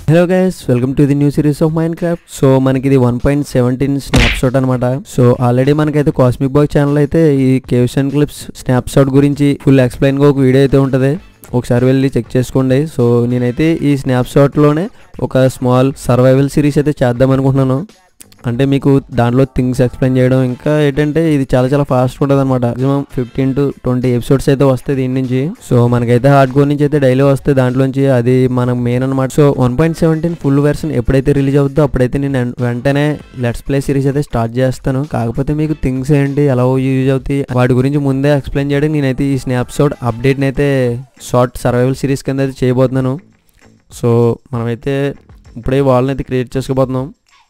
Hello guys welcome to the new series of Minecraft so మనకి ఇది one point seventeen snapshot అనమాట so already మనకైతే Cosmic Boy channel అయితే ఈ caves and cliffs snapshot గురించి full explain గా ఒక video అయితే ఉంటుంది ఒకసారి వెళ్ళి చెక్ చేసుకోండి సో నేనైతే ఈ స్నాప్ షాట్లోనే ఒక స్మాల్ సర్వైవల్ సిరీస్ అయితే చేద్దాం అనుకుంటున్నాను అంటే మీకు దాంట్లో థింగ్స్ ఎక్స్ప్లెయిన్ చేయడం ఇంకా ఏంటంటే ఇది చాలా చాలా ఫాస్ట్ ఉంటుంది అనమాట maximum fifteen to twenty episodes అయితే వస్తాయి దీని నుంచి సో మనకైతే హార్డ్ కోర్ నుంచి అయితే డైలీ వస్తాయి దాంట్లోంచి అది మన మెయిన్ అనమాట so one point seventeen full version ఎప్పుడైతే రిలీజ్ అవుతుందో అప్పుడైతే నేను వెం- వెంటనే లెట్స్ ప్లే సిరీస్ అయితే స్టార్ట్ చేస్తాను కాకపోతే మీకు థింగ్స్ ఏంటి ఎలా యూజ్ అవుతాయి వాటి గురించి ముందే ఎక్స్ప్లెయిన్ చేయడం నేనైతే ఈ స్నాప్షాట్ అప్డేట్ని అయితే షార్ట్ సర్వైవల్ సిరీస్ కింద అయితే చేయబోతున్నాను సో మనమైతే ఇప్పుడే వాళ్ళని అయితే క్రియేట్ చేసుకోబోతున్నాం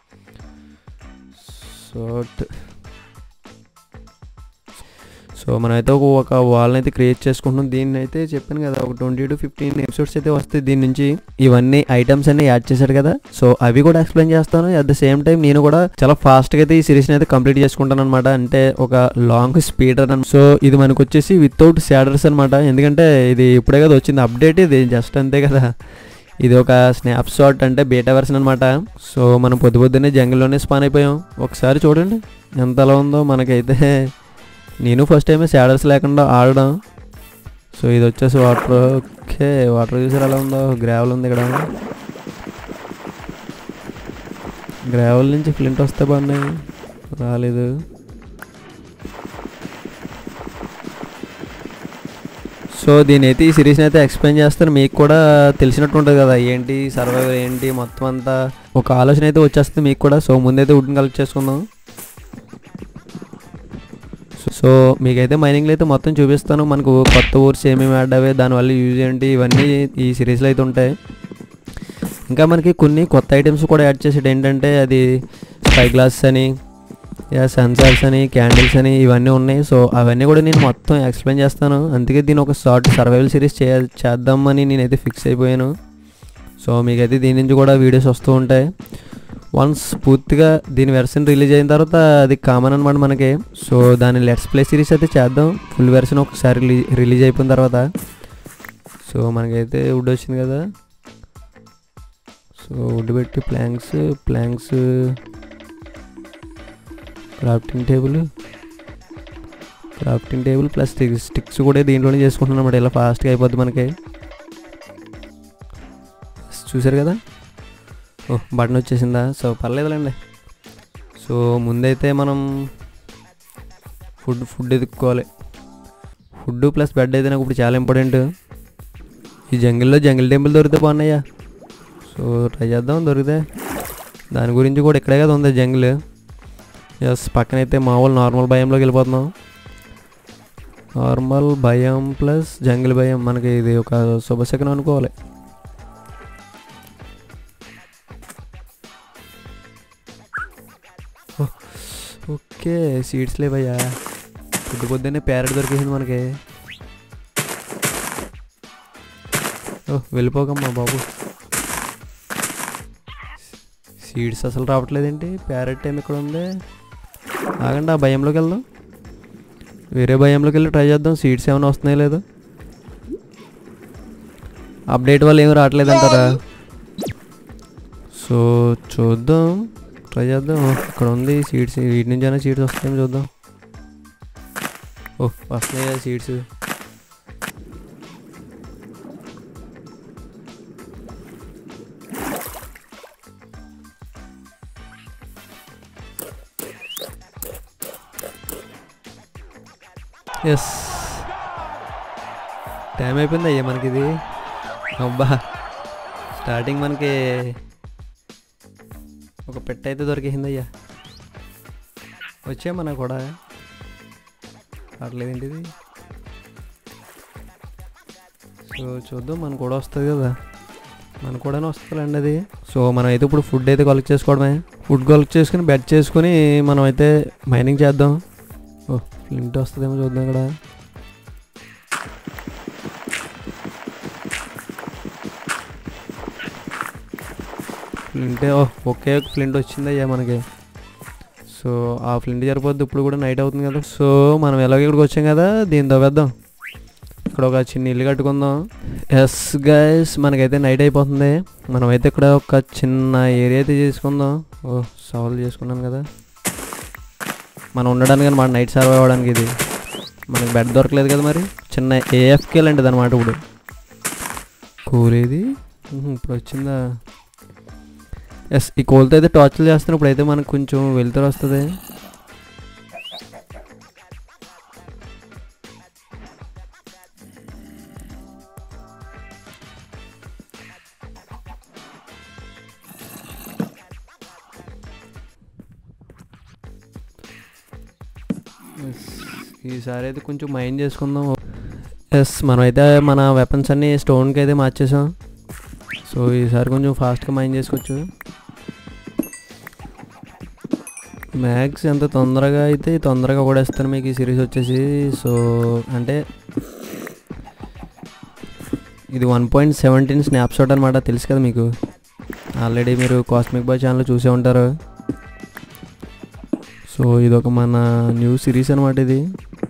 షార్ట్ సో మనమైతే ఒక ఒక వాల్ని అయితే క్రియేట్ చేసుకుంటున్నాం దీన్ని అయితే చెప్పాను కదా ఒక ట్వంటీ టు ఫిఫ్టీన్ ఎపిసోడ్స్ అయితే వస్తాయి దీని నుంచి ఇవన్నీ ఐటమ్స్ అన్ని యాడ్ చేశాడు కదా సో అవి కూడా ఎక్స్ప్లెయిన్ చేస్తాను అట్ ద సేమ్ టైం నేను కూడా చాలా ఫాస్ట్గా అయితే ఈ సిరీస్ని అయితే కంప్లీట్ చేసుకుంటాను అనమాట అంటే ఒక లాంగ్ స్పీడ్ రన్ సో ఇది మనకు వచ్చేసి వితౌట్ షాడర్స్ అనమాట ఎందుకంటే ఇది ఇప్పుడే కదా వచ్చింది అప్డేట్ ఇది జస్ట్ అంతే కదా ఇది ఒక స్నాప్ షాట్ అంటే బీటా వెర్షన్ అనమాట సో మనం పొద్దు పొద్దున్నే జంగిల్లోనే స్పాన్ అయిపోయాం ఒకసారి చూడండి ఎంత అలా ఉందో మనకైతే నేను ఫస్ట్ టైం శాడర్స్ లేకుండా ఆడడం సో ఇది వచ్చేసి వాటర్ ఓకే వాటర్ చూసారు ఎలా ఉందో గ్రావెల్ ఉంది ఇక్కడ గ్రావెల్ నుంచి ఫ్లింట్ వస్తే బాగున్నాయి రాలేదు సో దీని అయితే ఈ సిరీస్ని అయితే ఎక్స్ప్లెయిన్ చేస్తాను మీకు కూడా తెలిసినట్టు ఉంటుంది కదా ఏంటి సర్వైవర్ ఏంటి మొత్తం అంతా ఒక ఆలోచన అయితే వచ్చేస్తుంది మీకు కూడా సో ముందైతే వుడ్ని కలెక్ట్ చేసుకుందాం సో- సో మీకైతే మైనింగ్లో అయితే మొత్తం చూపిస్తాను మనకు కొత్త ఊర్స్ ఏమేమి యాడ్ అయ్యాయి దానివల్ల యూజ్ ఏంటి ఇవన్నీ ఈ సిరీస్లో అయితే ఉంటాయి ఇంకా మనకి కొన్ని కొత్త ఐటమ్స్ కూడా యాడ్ చేసేది ఏంటంటే అది స్పై గ్లాసెస్ అని యా సెన్సార్స్ అని క్యాండిల్స్ అని ఇవన్నీ ఉన్నాయి సో అవన్నీ కూడా నేను మొత్తం ఎక్స్ప్లెయిన్ చేస్తాను అందుకే దీని ఒక షార్ట్ సర్వైవల్ సిరీస్ చే చేద్దామని నేనైతే ఫిక్స్ అయిపోయాను సో మీకైతే దీని నుంచి కూడా వీడియోస్ వస్తూ ఉంటాయి వన్స్ పూర్తిగా దీని వెర్షన్ రిలీజ్ అయిన తర్వాత అది కామన్ అనమాట మనకి సో దాని లెట్స్ ప్లే సిరీస్ అయితే చేద్దాం ఫుల్ వెర్షన్ ఒకసారి రిలీజ్ అయిపోయిన తర్వాత సో మనకైతే వుడ్ వచ్చింది కదా సో వుడ్ పెట్టి planks planks crafting table crafting table plus sticks sticks కూడా దీంట్లోనే చేసుకుంటున్నాం అన్నమాట ఇలా ఫాస్ట్గా అయిపోద్ది మనకి చూసారు కదా ఓ బటన్ వచ్చేసిందా సో పర్లేదులేండి సో ముందైతే మనం ఫుడ్ ఫుడ్ ఎదుక్కోవాలి ఫుడ్ ప్లస్ బెడ్ అయితే నాకు ఇప్పుడు చాలా ఇంపార్టెంట్ ఈ జంగిల్లో జంగిల్ టెంపుల్ దొరికితే బాగున్నాయా సో ట్రై చేద్దాం దొరికితే దాని గురించి కూడా ఇక్కడే కదా ఉంది జంగిల్ ఎస్ పక్కనైతే మామూలు నార్మల్ భయంలోకి వెళ్ళిపోతున్నాం నార్మల్ భయం ప్లస్ జంగిల్ భయం మనకి ఇది ఒక శుభశకనం అనుకోవాలి ఓ- ఓకే సీడ్స్ లేవయ్యా పొద్దు పొద్దున్నే ప్యారెట్ దొరికేసింది మనకి ఓ వెళ్ళిపోకమ్మా బాబు సీడ్స్ అసలు రావట్లేదేంటి ప్యారెట్ టైం ఇక్కడ ఉంది ఆగండి ఆ భయంలోకి వెళ్దాం వేరే భయంలోకి వెళ్ళి ట్రై చేద్దాం సీడ్స్ ఏమైనా వస్తున్నాయో లేదో అప్డేట్ వల్ల ఏమి రావట్లేదు అంటారా సో చూద్దాం ట్రై చేద్దాం ఓ, ఇక్కడ ఉంది సీడ్స్ వీటి నుంచి అయినా సీడ్స్ వస్తాయేమో చూద్దాం ఓ వస్తున్నాయా సీడ్స్ ఎస్ టైం అయిపోయింది అయ్యా మనకి ఇది అబ్బా స్టార్టింగ్ మనకి ఒక పెట్ట అయితే దొరికింది అయ్యా వచ్చే మనకు కూడా రావట్లేదేంటి ఇది సో చూద్దాం మనకు కూడా వస్తుంది కదా మనకు కూడా వస్తుందండి అది సో మనం అయితే ఇప్పుడు ఫుడ్ అయితే కలెక్ట్ చేసుకోవడమే ఫుడ్ కలెక్ట్ చేసుకుని బెడ్ చేసుకుని మనం అయితే మైనింగ్ చేద్దాం ఓ ఫ్లింట్ వస్తుందేమో చూద్దాం ఇక్కడ ఫ్లింట్ ఓ ఒకే ఒక ఫ్లింట్ వచ్చింది అయ్యా మనకి సో ఆ ఫ్లింట్ సరిపోద్ది ఇప్పుడు కూడా నైట్ అవుతుంది కదా సో మనం ఎలాగో ఇక్కడికి వచ్చాం కదా దీని తవ్వేద్దాం ఇక్కడ ఒక చిన్న ఇల్లు కట్టుకుందాం ఎస్ గైస్ మనకైతే నైట్ అయిపోతుంది మనమైతే ఇక్కడ ఒక చిన్న ఏరియా అయితే చేసుకుందాం ఓ సాల్వ్ చేసుకున్నాను కదా మనం ఉండడానికి అనమాట నైట్ సర్వైవ్ అవ్వడానికి ఇది మనకి బెడ్ దొరకలేదు కదా మరి చిన్న ఏఎఫ్కే లాంటిది అనమాట ఇప్పుడు కూరేది ఉహు, ఇప్పుడు వచ్చిందా ఎస్ ఈ కోల్తో అయితే టార్చర్ చేస్తున్నా ఇప్పుడైతే మనకు కొంచెం వెళ్తురు వస్తుంది Yes. ఈసారి అయితే కొంచెం మైండ్ చేసుకుందాం ఎస్ మనమైతే మన వెపన్స్ అన్ని స్టోన్కి అయితే మార్చేసాం సో ఈసారి కొంచెం ఫాస్ట్గా మైండ్ చేసుకోవచ్చు మ్యాక్స్ ఎంత తొందరగా అయితే తొందరగా కొడేస్తాను మీకు ఈ సిరీస్ వచ్చేసి సో అంటే ఇది వన్ పాయింట్ సెవెంటీన్ స్నాప్షాట్ అనమాట తెలుసు కదా మీకు ఆల్రెడీ మీరు కాస్మిక్ బాయ్ ఛానల్ చూసే ఉంటారు సో ఇది ఒక మన న్యూ సిరీస్ అనమాట ఇది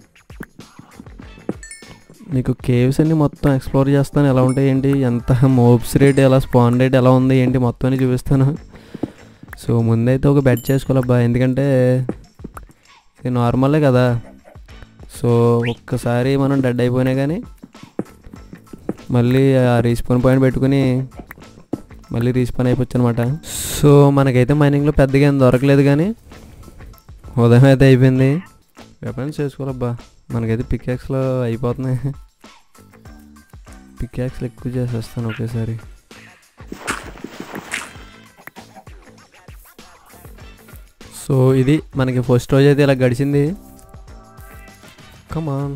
మీకు కేవ్స్ అన్ని మొత్తం ఎక్స్ప్లోర్ చేస్తాను ఎలా ఉంటాయి ఏంటి ఎంత మోబ్స్ రేట్ ఎలా స్పాన్ రేట్ ఎలా ఉంది ఏంటి మొత్తం అన్ని చూపిస్తాను సో ముందైతే ఒక బెడ్ చేసుకోవాలబ్బా ఎందుకంటే ఇది నార్మలే కదా సో ఒక్కసారి మనం డెడ్ అయిపోయినా కానీ మళ్ళీ ఆ రీస్పాన్ పాయింట్ పెట్టుకుని మళ్ళీ రీస్పాన్ అయిపోవచ్చు అనమాట సో మనకైతే మైనింగ్లో పెద్దగా ఏం దొరకలేదు కానీ ఉదయం అయితే అయిపోయింది వెపన్స్ చేసుకోవాలబ్బా మనకైతే పికాక్స్లో అయిపోతున్నాయి పికాక్స్లు ఎక్కువ చేసేస్తాను ఒకేసారి సో ఇది మనకి ఫస్ట్ రోజు అయితే ఇలా గడిచింది కమాన్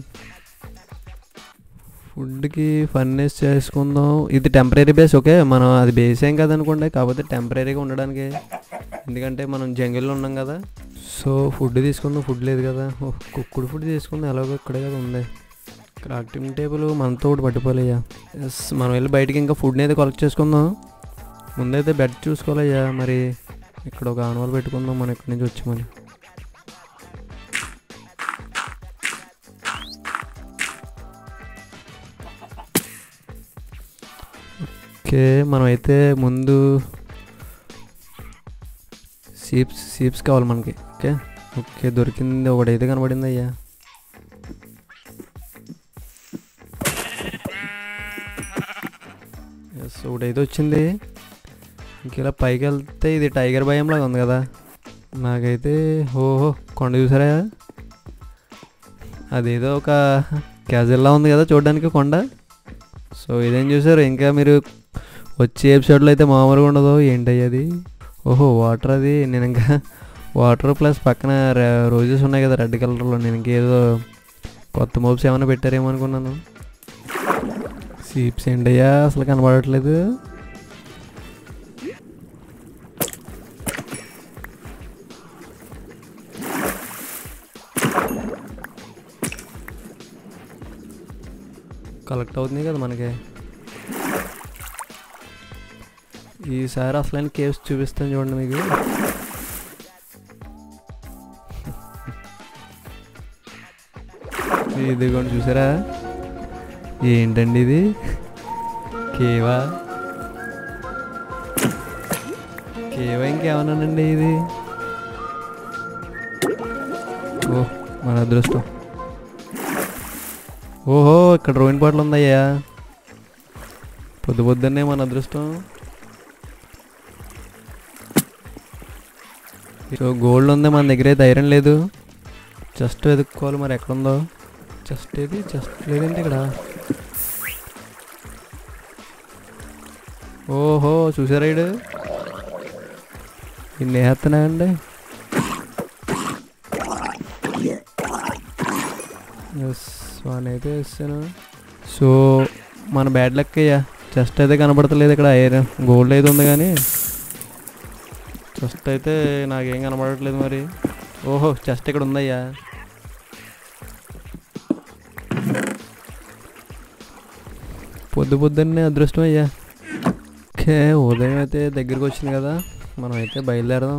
ఫుడ్కి ఫర్నేస్ చేసుకుందాం ఇది టెంపరీ బేస్ ఓకే మనం అది బేస్ ఏం కదనుకోండి కాకపోతే టెంపరీగా ఉండడానికి ఎందుకంటే మనం జంగిల్లో ఉన్నాం కదా సో ఫుడ్ తీసుకుందాం ఫుడ్ లేదు కదా ఓ, కుక్కుడు ఫుడ్ తీసుకుందాం ఎలాగో ఇక్కడే కదా ఉంది క్రాఫ్టింగ్ టేబుల్ మనతో ఒకటి పట్టుకోలేయ్యా ఎస్ మనం వెళ్ళి బయటికి ఇంకా ఫుడ్ని అయితే కలెక్ట్ చేసుకుందాం ముందైతే బెడ్ చూసుకోవాలయ్యా మరి ఇక్కడ ఒక ఆనవాల్ పెట్టుకుందాం మనం ఇక్కడి నుంచి వచ్చామని ఓకే మనమైతే ముందు సీప్స్ సీప్స్ కావాలి మనకి ఓకే ఓకే దొరికింది ఒకటైతే కనబడింది అయ్యా ఎస్ ఒకటైతే వచ్చింది ఇంక ఇలా పైకి వెళ్తే ఇది టైగర్ భయం లాగా ఉంది కదా నాకైతే ఓహో కొండ చూసారా అదేదో ఒక క్యాజువల్లా ఉంది కదా చూడడానికి కొండ సో ఇదేం చూసారు ఇంకా మీరు వచ్చే ఎపిసోడ్లో అయితే మామూలుగా ఉండదు ఏంటయ్యి అది ఓహో వాటర్ అది నేను ఇంకా వాటర్ ప్లస్ పక్కన రోజెస్ ఉన్నాయి కదా రెడ్ కలర్లో నేను ఇంకేదో కొత్త మోబ్స్ ఏమైనా పెట్టారేమో అనుకున్నాను సీప్స్ ఏంటయ్యా అసలు కనబడట్లేదు కలెక్ట్ అవుతుంది కదా మనకి ఈసారి అసలైన కేవ్స్ చూపిస్తాను చూడండి మీకు ఇదిగోండి చూసారా ఏంటండి ఇది కేవా కేవా ఇంకేమన్నానండి ఇది ఓ మన అదృష్టం ఓహో ఇక్కడ రోయిన్ బాటిల్ ఉందయ్యా పొద్దు పొద్దున్నే మన అదృష్టం సో గోల్డ్ ఉంది మన దగ్గర అయితే ఐరన్ లేదు జస్ట్ వెతుక్కోవాలి మరి ఎక్కడుందో జస్ట్ ఏది జస్ట్ లేదండి ఇక్కడ ఓహో చూసారా ఇడు ఇన్ని వేస్తున్నా అండి ఎస్ వన్ అయితే వేస్తాను సో మన బ్యాడ్ లక్ అయ్యా చెస్ట్ అయితే కనబడతలేదు ఇక్కడ ఐరన్ గోల్డ్ అయితే ఉంది కానీ చెస్ట్ అయితే నాకేం కనబడట్లేదు మరి ఓహో చెస్ట్ ఇక్కడ ఉందయ్యా పొద్దు పొద్దున్నే అదృష్టం అయ్యా ఓకే ఉదయం అయితే దగ్గరికి వచ్చింది కదా మనం అయితే బయలుదేరదాం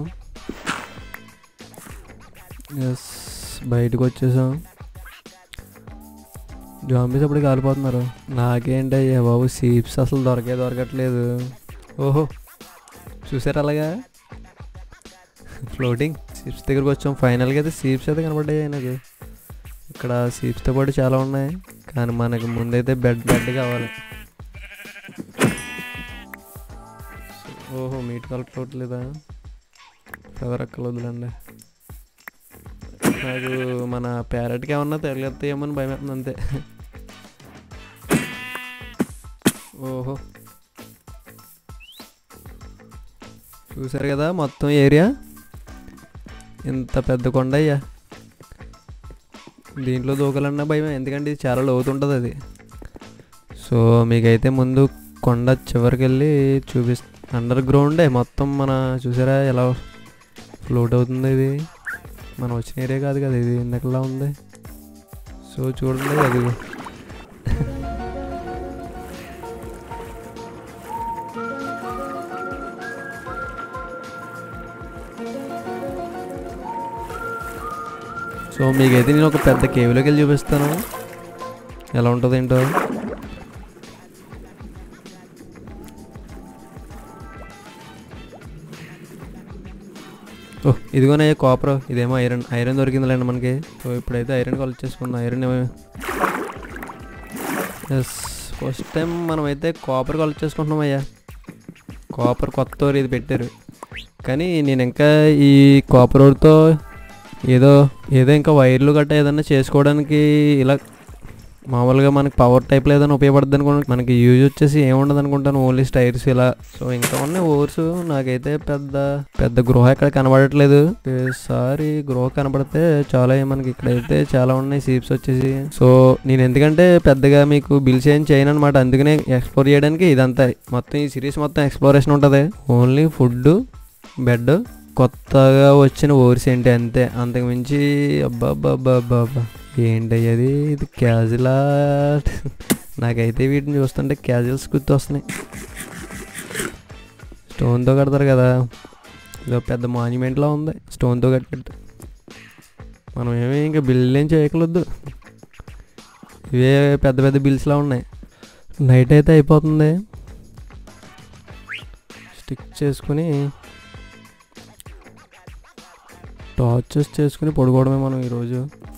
ఎస్ బయటకు వచ్చేసాం జాంబీస్ అప్పుడు కాలిపోతున్నారు నాకేంటి అయ్యా బాబు సీప్స్ అసలు దొరకే దొరకట్లేదు ఓహో చూసారు అలాగా ఫ్లోటింగ్ సీప్స్ దగ్గరకు వచ్చాం ఫైనల్గా అయితే సీప్స్ అయితే కనబడ్డాయి నాకు ఇక్కడ సీప్స్తో పాటు చాలా ఉన్నాయి కానీ మనకి ముందైతే బెడ్ బెడ్ కావాలి ఓహో మీట్ కలపట్లేదా ఫెదర్ అక్కలు వదిలండి నాకు మన పేరెట్కి ఏమన్నా తగిలేస్తాయేమో అని భయం వేస్తుంది అంతే ఓహో చూసారు కదా మొత్తం ఏరియా ఇంత పెద్ద కొండ అయ్యా దీంట్లో దూకాలన్నా భయం ఎందుకంటే ఇది చాలా లోతుంటుంది అది సో మీకైతే ముందు కొండ చివరికి వెళ్ళి చూపిస్ అండర్ గ్రౌండే మొత్తం మన చూసారా ఎలా ఫ్లోట్ అవుతుంది ఇది మనం వచ్చిన ఏరియా కాదు కదా ఇది ఇందకలా ఉంది సో చూడండి అది సో మీకైతే నేను ఒక పెద్ద కేవ్లోకి వెళ్ళి చూపిస్తాను ఎలా ఉంటుంది ఏంటో ఓ ఇదిగోనే కాపర్ ఇదేమో ఐరన్ ఐరన్ దొరికిందిలేండి మనకి సో ఇప్పుడైతే ఐరన్ కాల్ చేసుకున్నాం ఐరన్ ఏమో ఎస్ ఫస్ట్ టైం మనమైతే కాపర్ కాల్ చేసుకుంటున్నాం అయ్యా కాపర్ కొత్త ఊరు ఇది పెట్టారు కానీ నేను ఇంకా ఈ కాపర్ ఊరితో ఏదో ఏదో ఇంకా వైర్లు గట్ట ఏదన్నా చేసుకోవడానికి ఇలా మామూలుగా మనకి పవర్ టైప్లో ఏదైనా ఉపయోగపడుతుంది అనుకుంటాను మనకి యూజ్ వచ్చేసి ఏముండదు అనుకుంటాను ఓన్లీ స్టైర్స్ ఇలా సో ఇంకా ఉన్నాయి ఓవర్స్ నాకైతే పెద్ద పెద్ద గృహ ఇక్కడ కనబడట్లేదు సారి గృహ కనబడితే చాలా మనకి ఇక్కడైతే చాలా ఉన్నాయి సీప్స్ వచ్చేసి సో నేను ఎందుకంటే పెద్దగా మీకు బిల్స్ ఏం చేయను అనమాట అందుకనే ఎక్స్ప్లోర్ చేయడానికి ఇదంతా మొత్తం ఈ సిరీస్ మొత్తం ఎక్స్ప్లోరేషన్ ఉంటుంది ఓన్లీ ఫుడ్ బెడ్ కొత్తగా వచ్చిన ఓవర్స్ ఏంటి అంతే అంతకు మించి అబ్బా అబ్బా అబ్బా అబ్బా అబ్బా ఏంటి అది ఇది క్యాజువలా నాకైతే వీటిని చూస్తుంటే క్యాజువల్స్ గుర్తు వస్తున్నాయి స్టోన్తో కడతారు కదా ఇదో పెద్ద మాన్యుమెంట్లా ఉంది స్టోన్తో కట్టినట్టు మనం ఏమీ ఇంకా బిల్ ఏం చేయకలొద్దు ఇవే పెద్ద పెద్ద బిల్స్లా ఉన్నాయి నైట్ అయితే అయిపోతుంది స్టిక్ చేసుకుని టార్చెస్ చేసుకుని పడుకోవడమే మనం ఈరోజు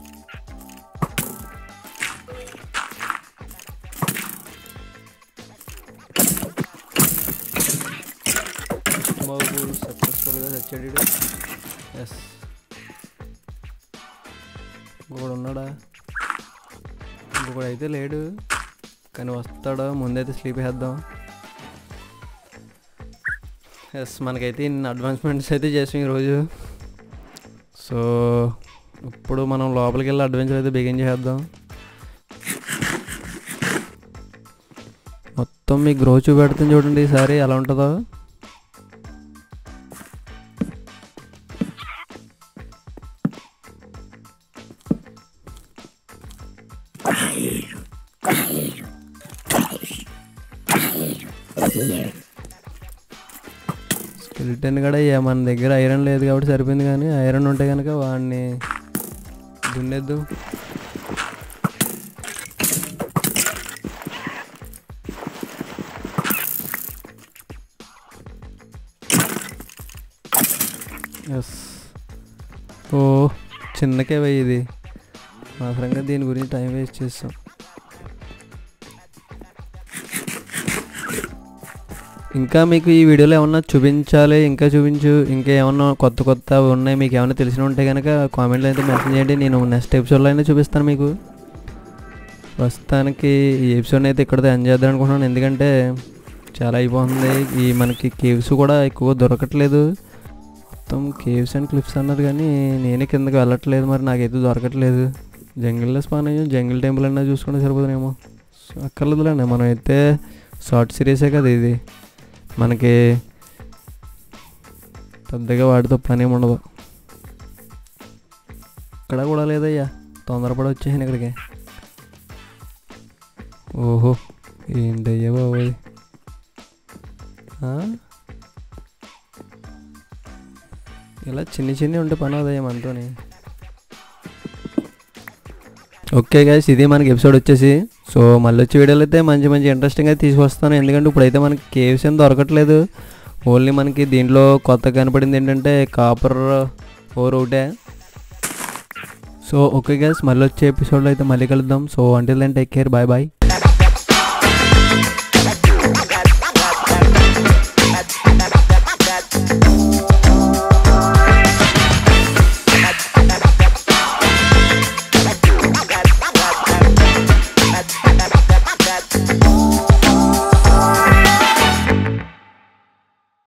బాబు సక్సెస్ఫుల్గా చచ్చాడు ఎస్ ఇంకొకడు ఉన్నాడా ఇంకొకడు అయితే లేడు కానీ వస్తాడో ముందైతే స్లీప్ వేద్దాం ఎస్ మనకైతే ఇన్ని అడ్వాన్స్మెంట్స్ అయితే చేసాం ఈరోజు సో ఇప్పుడు మనం లోపలికి వెళ్ళి అడ్వెంచర్ అయితే బిగిన్ చేద్దాం మొత్తం మీకు గ్రో చూపెడుతుంది చూడండి ఈసారి ఎలా ఉంటుందో స్కెలిటన్ కూడా ఇక మన దగ్గర ఐరన్ లేదు కాబట్టి సరిపోయింది కానీ ఐరన్ ఉంటే కనుక వాడిని దున్నేద్దాం ఎస్ ఓ చిన్నకే పోయి ఇది మాత్రంగా దీని గురించి టైం వేస్ట్ చేస్తాం ఇంకా మీకు ఈ వీడియోలో ఏమన్నా చూపించాలి ఇంకా చూపించు ఇంకా ఏమన్నా కొత్త కొత్త ఉన్నాయి మీకు ఏమైనా తెలిసిన ఉంటే కనుక కామెంట్లో అయితే మెన్షన్ చేయండి నేను నెక్స్ట్ ఎపిసోడ్లో అయినా చూపిస్తాను మీకు ప్రస్తుతానికి ఈ ఎపిసోడ్ని అయితే ఇక్కడితో ఎంజాయ్ చేద్దాం అనుకుంటున్నాను ఎందుకంటే చాలా అయిపోతుంది ఈ మనకి కేవ్స్ కూడా ఎక్కువ దొరకట్లేదు మొత్తం కేవ్స్ అండ్ క్లిప్స్ అన్నారు కానీ నేనే కిందకి వెళ్ళట్లేదు మరి నాకైతే దొరకట్లేదు జంగిల్లో స్పాన్ అయ్యో జంగిల్ టెంపుల్ అన్నా చూసుకుంటే సరిపోతుందేమో సో అక్కర్లేదులేండి మనం అయితే షార్ట్ సిరీసే కదా ఇది మనకి పెద్దగా వాటితో పని ఏమి ఉండదు ఇక్కడ కూడా లేదయ్యా తొందరపడి వచ్చేసాను ఇక్కడికి ఓహో ఏంటయ్యా బాబోయ్ ఆ? ఇలా చిన్ని చిన్ని ఉంటే పని అవుదయ్యా మనతోని ఓకే గైస్ ఇది మనకి ఎపిసోడ్ వచ్చేసి సో మళ్ళీ వచ్చే వీడియోలో అయితే మంచి మంచి ఇంట్రెస్టింగ్ అయితే తీసుకొస్తాను ఎందుకంటే ఇప్పుడైతే మనకి కేవ్స్ ఏం దొరకట్లేదు ఓన్లీ మనకి దీంట్లో కొత్త కనపడింది ఏంటంటే కాపర్ ఓర్ ఒకటే సో ఓకే గైస్ మళ్ళీ వచ్చే ఎపిసోడ్లో అయితే మళ్ళీ కలుద్దాం so until then take care bye bye